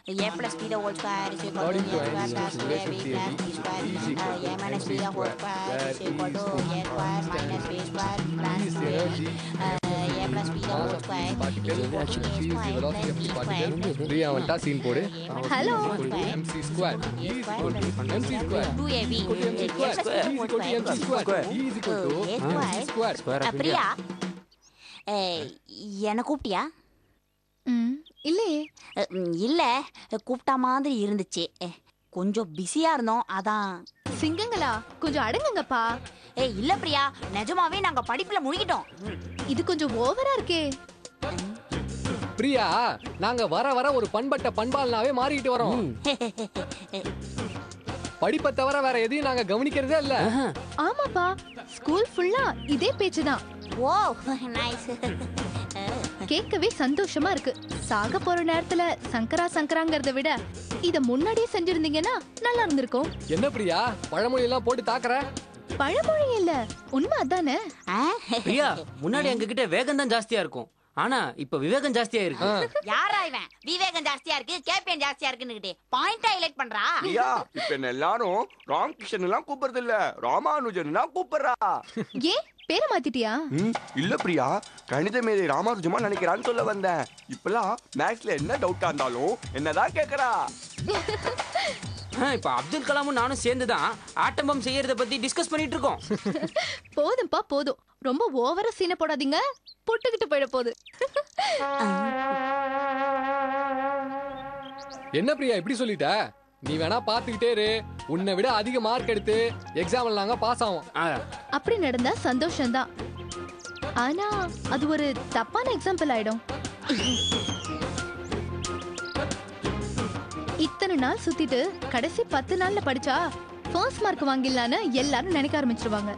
A plus b the whole square is equal to According a to square plus Einstein's 2ab relation plus b square. is equal Uh, to a minus b the whole square is where equal to E a square minus b square is plus energy 2 uh, a plus b the whole square is particle equal to a g is the square velocity plus of b the square particle plus Priya வந்துட்டா scene போடு hello mc square e is equal to mc square 2ab equal to mc a square plus b e is the whole equal to square mc square e is equal to Uh, a mc square square ah, Priya ஏய், என்ன கூப்பிட்டியா ம் இல்லையே அஹ், ம், இல்ல கூப்பிட்டா மாதிரி இருந்துச்சு அஹ், கொஞ்சம் பிஸியா இருந்தோம் அதான் சிங்கங்களா கொஞ்சம் அடங்குங்கப்பா ஏய் இல்ல பிரியா நிஜமாவே நாங்க படிப்புல முழுகிட்டோம் இது கொஞ்சம் ஓவரா இருக்கே பிரியா நாங்க வர வர ஒரு பண்பட்ட பண்பால்னாவே மாறிக்கிட்டு வரோம் படிப்பை தவிர வேற எதையும் நாங்க கவனிக்கிறதே இல்ல ஆமாப்பா ஸ்கூல் ஃபுல்லா இதே பேச்சு தான் ஓ நைஸ் கேட்கவே சந்தோஷமா இருக்கு சாக போற நேரத்துல சங்கரா சங்கராங்கிறத விட இத முன்னாடியே செஞ்சிருந்தீங்கன்னா நல்லா இருந்திருக்கும் என்ன பிரியா பழமொழி எல்லாம் போட்டு தாக்குற பழமொழி இல்ல உண்மை அதானே பிரியா முன்னாடி எங்க கிட்ட வேகம் தான் ஜாஸ்தியா இருக்கும் ஆனா இப்ப விவேகம் ஜாஸ்தியா இருக்கு யாரா இவன் விவேகம் ஜாஸ்தியா இருக்கு கேபியன் ஜாஸ்தியா இருக்குன்னு பாயிண்டா ஹைலைட் பண்றா ஐயா இப்ப என்ன எல்லாரும் ராம் கிருஷ்ணன் எல்லாம் கூப்பிடுறது இல்ல ராமானுஜன் எல்லாம் கூப்பிடுறா ஏன் பேரை மாத்திட்டியா ம், இல்ல பிரியா கணித மேதை ராமானுஜமா நினைக்கிறான்னு சொல்ல வந்தேன் இப்பெல்லாம் மேக்ஸ்ல என்ன டவுட்டா இருந்தாலும் என்னதான் கேக்குறா ஆ, இப்ப அப்துல் கலாமும் நானும் சேர்ந்து தான் ஆட்டம்பம் செய்யறத பத்தி டிஸ்கஸ் பண்ணிட்டு இருக்கோம் போதும்பா போதும் ரொம்ப ஓவரா சீனை போடாதீங்க புட்டுக்கிட்டு போயிட போகுது என்ன பிரியா இப்படி சொல்லிட்ட நீ வேணா பாத்துக்கிட்டே இரு உன்னை விட அதிக மார்க் எடுத்து எக்ஸாம்ல நாங்க பாஸ் ஆவோம் ஆ, அப்படி நடந்தா சந்தோஷம்தான் ஆனா அது ஒரு தப்பான எக்ஸாம்பிள் ஆயிடும் இத்தனை நாள் சுத்திட்டு கடைசி பத்து நாள்ல படிச்சா ஃபர்ஸ்ட் மார்க் வாங்கிடலான்னு எல்லாரும் நினைக்க ஆரம்பிச்சிருவாங்க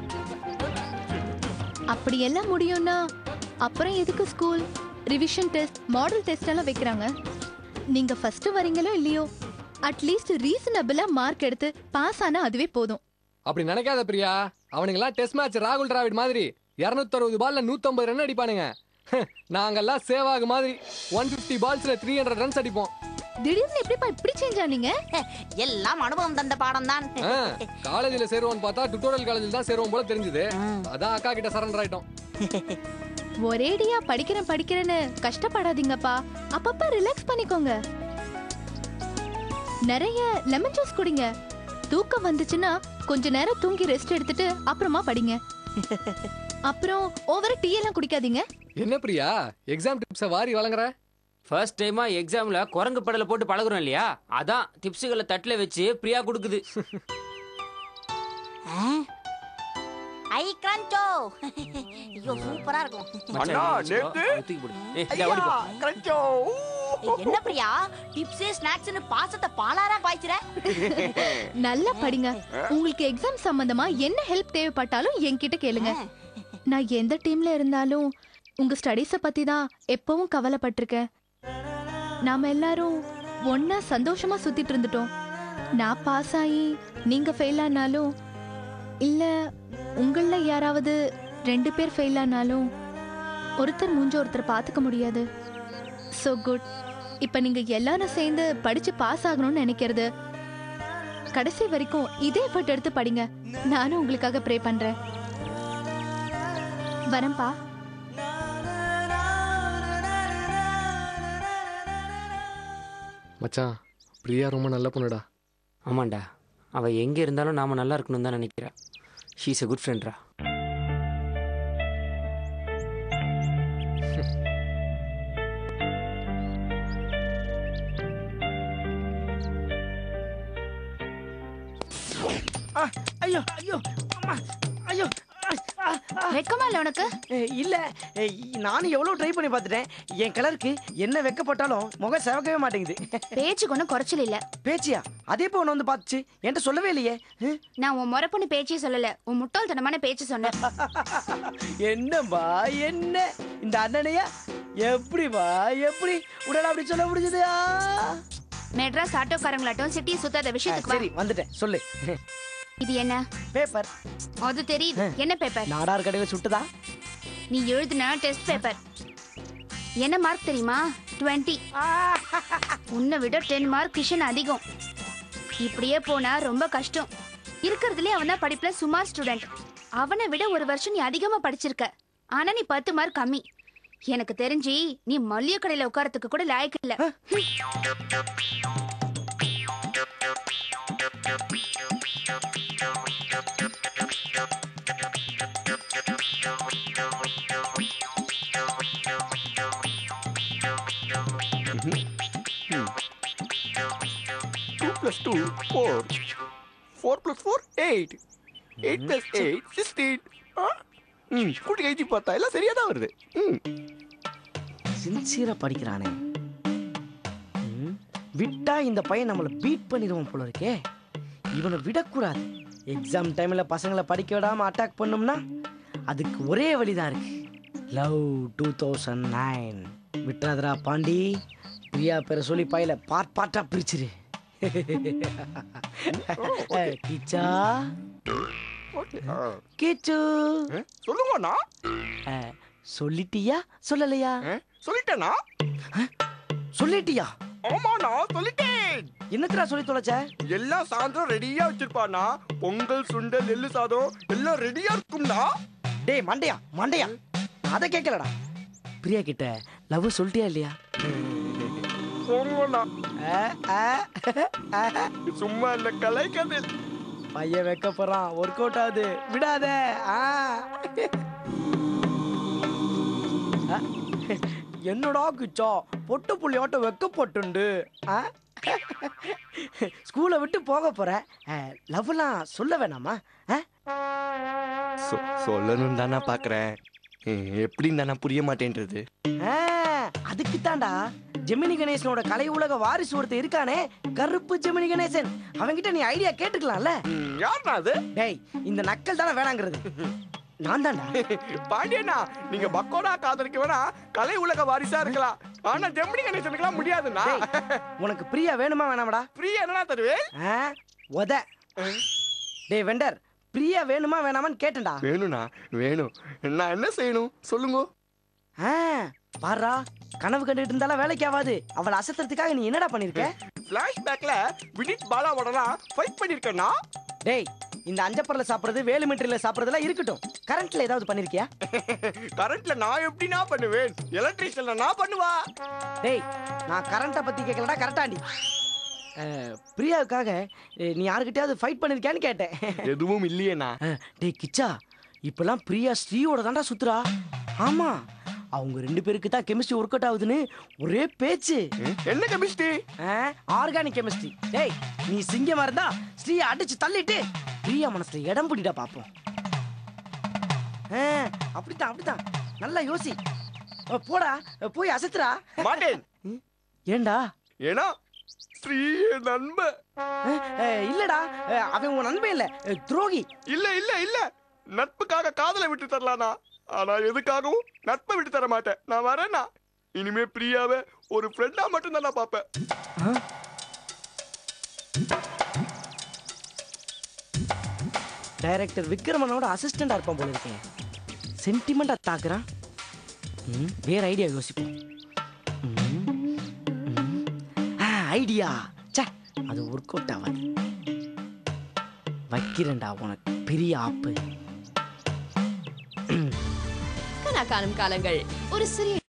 அப்படி எல்லாம் முடியும்னா அப்புறம் எதுக்கு school revision test model test எல்லாம் வைக்கிறாங்க நீங்க ஃபர்ஸ்ட் வரீங்களோ இல்லையோ அட்லீஸ்ட் ரீசனபிளா மார்க் எடுத்து பாஸ் ஆனா அதுவே போதும் அப்படி நினைக்காத பிரியா அவனுங்கெல்லாம் டெஸ்ட் மேட்ச் ராகுல் டிராவிட் மாதிரி 260 அறுபது பால்ல 150 ரன் அடிப்பானுங்க நாங்கெல்லாம் சேவாகு மாதிரி ஒன் பிப்டி பால்ஸ்ல த்ரீ ஹண்ட்ரட் ரன்ஸ் அடிப்போம் திடீர்னு எப்படிப்பா இப்படி சேஞ்ச் ஆனீங்க எல்லாம் அனுபவம் தந்த பாடம் தான் காலேஜ்ல சேருவோம்னு பார்த்தா டுட்டோரியல் காலேஜில் தான் சேருவோம் போல தெரிஞ்சது அதான் அக்கா கிட்ட சரண்டர் ஆயிட்டோம் ஒரேடியா படிக்கிறேன் படிக்கிறேன்னு கஷ்டப்படாதீங்கப்பா அப்பப்ப ரிலாக்ஸ் பண்ணிக்கோங்க நிறைய லெமன் ஜூஸ் குடிங்க தூக்கம் வந்துச்சுன்னா கொஞ்ச நேரம் தூங்கி ரெஸ்ட் எடுத்துட்டு அப்புறமா படிங்க அப்புறம் ஓவரா டீ எல்லாம் குடிக்காதீங்க என்ன பிரியா எக்ஸாம் டிப்ஸை வாரி வழங்குற ஃபர்ஸ்ட் டைமா எக்ஸாம்ல குரங்கு படல போட்டு பழகுறோம் இல்லையா அதான் டிப்ஸுகளை தட்டுல வச்சு பிரியா கொடுக்குது ஐ கிரன்ச்சோ ஐயோ சூப்பரா இருக்கும் அண்ணா, மச்சான், நேத்து? அதை தூக்கி போடு. ஏய், இந்தா ஓடி போ. கரெக்டோ என்ன பிரியா டிப்ஸ் ஸ்நாக்ஸ்னு பாசத்தை பாலாரா பாய்ச்சுற நல்லா படிங்க உங்களுக்கு எக்ஸாம் சம்பந்தமா என்ன ஹெல்ப் தேவைப்பட்டாலும் என்கிட்ட கேளுங்க நான் எந்த டீம்ல இருந்தாலும் உங்க ஸ்டடீஸ பத்தி தான் எப்பவும் கவலைப்பட்டிருக்கேன் நாம எல்லாரும் ஒண்ணா சந்தோஷமா சுத்திட்டு இருந்துட்டோம் நான் பாஸ் ஆகி நீங்க ஃபெயில் ஆனாலும் இல்ல உங்கள யாராவது ரெண்டு பேர் ஃபெயில் ஆனாலும் ஒருத்தர் மூஞ்ச ஒருத்தர் பார்த்துக்க முடியாது ஸோ குட் இப்போ நீங்க எல்லாரும் சேர்ந்து படிச்சு பாஸ் ஆகணும்னு நினைக்கிறது கடைசி வரைக்கும் இதே எஃபர்ட் எடுத்து படிங்க நானும் உங்களுக்காக ப்ரே பண்றேன் வரேன்ப்பா மச்சான் பிரியா ரொம்ப நல்ல பொண்ணுடா ஆமாண்டா அவ எங்க இருந்தாலும் நாம நல்லா இருக்கணும் தான் நினைக்கிறா ஷீஸ் a குட் ஃப்ரெண்ட்ரா ஐயோ ஐயோ அம்மா ஐயோ ஆ, ஆ, வெக்கமா இல்ல உனக்கு ஏ, இல்ல ஏ, நானும் எவ்வளவு ட்ரை பண்ணி பார்த்துட்டேன் என் கலருக்கு என்ன வெக்கப்பட்டாலும் முகம் செவக்கவே மாட்டேங்குது பேச்சுக்கு ஒன்றும் குறைச்சல் இல்ல பேச்சியா அதே இப்போ ஒன்று வந்து பார்த்துச்சு என்கிட்ட சொல்லவே இல்லையே ஹம்? நான் உன் முறப்பொண்ணு பேச்சே சொல்லல உன் முட்டாள்தனமான பேச்சு சொன்னேன் என்னம்பா என்ன இந்த அண்ணனையா எப்படிப்பா எப்படி உடனே அப்படி சொல்ல முடிஞ்சது ஆ? மெட்ராஸ் ஆட்டோக்காரங்களாட்டும் சிட்டி சுத்தாத ஆ, விஷயத்துக்கு சரி வா வந்துட்டேன் சொல்லு இது என்ன பேப்பர் அது தெரியுது என்ன பேப்பர் நாடார் கடையில் சுட்டுதா நீ எழுதின டெஸ்ட் பேப்பர் என்ன மார்க் தெரியுமா டுவெண்ட்டி உன்னை விட டென் மார்க் கிஷன் அதிகம் இப்படியே போனா ரொம்ப கஷ்டம் இருக்கிறதுலே அவன் தான் படிப்புல சுமார் ஸ்டூடெண்ட் அவனை விட ஒரு வருஷம் நீ அதிகமா படிச்சிருக்க ஆனா நீ பத்து மார்க் கம்மி எனக்கு தெரிஞ்சு நீ மல்லிகை கடையில உட்காரத்துக்கு கூட லாயக்கு இல்ல two plus two four four plus four eight eight plus eight sixteen ம் கூட்டி கழிச்சு பார்த்தா எல்லாம் சரியா தான் வருது ம் சின்சியரா படிக்கிறானே ம், விட்டா இந்த பையன் நம்மளை பீட் பண்ணிடுவோம் போல இருக்கே இவனை விடக்கூடாது எக்ஸாம் டைம்ல பசங்களை படிக்க விடாம அட்டாக் பண்ணோம்னா அதுக்கு ஒரே வழிதான் இருக்கு லவ் டூ தௌசண்ட் நைன் விட்டுறாதரா பாண்டி பிரியா பேரை சொல்லி பையில பார்ட் பார்ட்டா பிரிச்சிரு கிச்சா கிச்சு சொல்லுங்கண்ணா அஹ், சொல்லிட்டியா சொல்லலையா சொல்லிட்டேனா சொல்லிட்டியா ஆமாண்ணா சொல்லிட்டேன் என்னத்தடா சொல்லி தொலைச்ச எல்லாம் சாயந்தரம் ரெடியா வச்சிருப்பானா பொங்கல் சுண்டல் எள்ளு சாதம் எல்லாம் ரெடியா இருக்கும்டா டேய் மண்டையா மண்டையா நான் அதை கேட்கலடா பிரியா கிட்ட லவ் சொல்லிட்டியா இல்லையா போங்கண்ணா ஆ, ஆ, ஆ. சும்மா இல்ல கலைக்கதை பையன் வைக்க போறான் ஒர்க் அவுட் ஆகுது விடாத ஆ. ஆ. என்னடா கிச்சா பொட்டு புள்ளியாட்டம் வைக்கப்பட்டுண்டு ஆ? ஸ்கூலை விட்டு போக போறேன் லவ்லாம் சொல்ல வேணாமா ஆ? சொல்லணும் தானே பாக்குறேன் எப்படின்னு தானே புரிய மாட்டேன்றது ஆ, அதுக்கு தான்டா ஜெமினி கணேசனோட கலை உலக வாரிசு ஒருத்தன் இருக்கானே கருப்பு ஜெமினி கணேசன் அவன்கிட்ட நீ ஐடியா கேட்டுக்கலாம்ல ம், யாருண்ணா அது டேய் இந்த நக்கல் தானே வேணாங்கிறது நான் தான்டா பாண்டியண்ணா நீங்க பக்கோடா காதலிக்க வேணா கலை உலக வாரிசா இருக்கலாம் ஆனா ஜெமினி கணேசனுக்குலாம் முடியாதுண்ணா உனக்கு பிரியா வேணுமா வேணாமடா ஃப்ரீயா என்னண்ணா தருவேன் ஆ, உத டேய் வெண்டர் பிரியா வேணுமா வேணாமான்னு கேட்டேன்டா வேணும்ண்ணா வேணும் நான் என்ன செய்யணும் சொல்லுங்க ஆ, பாருடா கனவு கண்டுட்டு இருந்தாலும் வேலைக்கு ஆகாது அவளை அசத்துறதுக்காக நீ என்னடா பண்ணிருக்க பிளாஷ்பேக்ல வினித் பாலாவோடலாம் ஃபைட் பண்ணிருக்கேன்னா டேய் இந்த அஞ்சப்பரில் சாப்பிடுறது வேலு மீட்டர்ல சாப்பிடுறதுலாம் இருக்கட்டும் கரண்ட்ல ஏதாவது பண்ணிருக்கியா கரண்ட்ல நான் எப்படிண்ணா பண்ணுவேன் எலக்ட்ரிஷியன்ல நான் பண்ணுவா டேய் நான் கரண்ட்டை பத்தி கேட்கலடா கரெக்டாண்டி பிரியாவுக்காக அஹ், நீ யாருக்கிட்டயாவது ஃபைட் பண்ணிருக்கியான்னு கேட்டேன் எதுவும் இல்லையேண்ணா அஹ், டேய் கிச்சா இப்பெல்லாம் பிரியா ஸ்ரீயோட தான்டா சுத்துறா ஆமா அவங்க ரெண்டு பேருக்கு தான் கெமிஸ்ட்ரி ஒர்க் அவுட் ஆகுதுன்னு ஒரே பேச்சு என்ன கெமிஸ்ட்ரி ஆர்கானிக் கெமிஸ்ட்ரி டேய் நீ சிங்கமா இருந்தா ஸ்ரீயை அடிச்சு தள்ளிட்டு பிரியா மனசுல இடம் பிடிடா பாப்போம் அஹ், அப்படித்தான் அப்படித்தான் நல்லா யோசி அஹ், போடா அஹ், போய் அசத்துறா மாட்டேன் ஏண்டா ஏன்னா ஸ்ரீ என் நண்பன் அஹ், அஹ், இல்லடா அஹ், அவன் உன் நண்பன் இல்ல அஹ், துரோகி இல்ல இல்ல இல்ல நட்புக்காக காதலை விட்டு தரலானா ஆனா எதுக்காகவும் நட்பை விட்டு தர மாட்டேன் நான் வரேன்னா இனிமே பிரியாவை ஒரு ஃப்ரெண்டா மட்டும் தான் நான் பாப்பேன் டைரக்டர் விக்ரமனோட அசிஸ்டண்டா இருப்பான் போல இருக்கேன் சென்டிமெண்டா தாக்குறான் ம், வேற ஐடியா யோசிப்போம் ம், ம். ஆ, ஐடியா ச்சே அது ஒர்க் அவுட் ஆகாது வைக்கிறேன்டா உனக்கு பெரிய ஆப்பு கனா காணும் காலங்கள் ஒரு சிறிய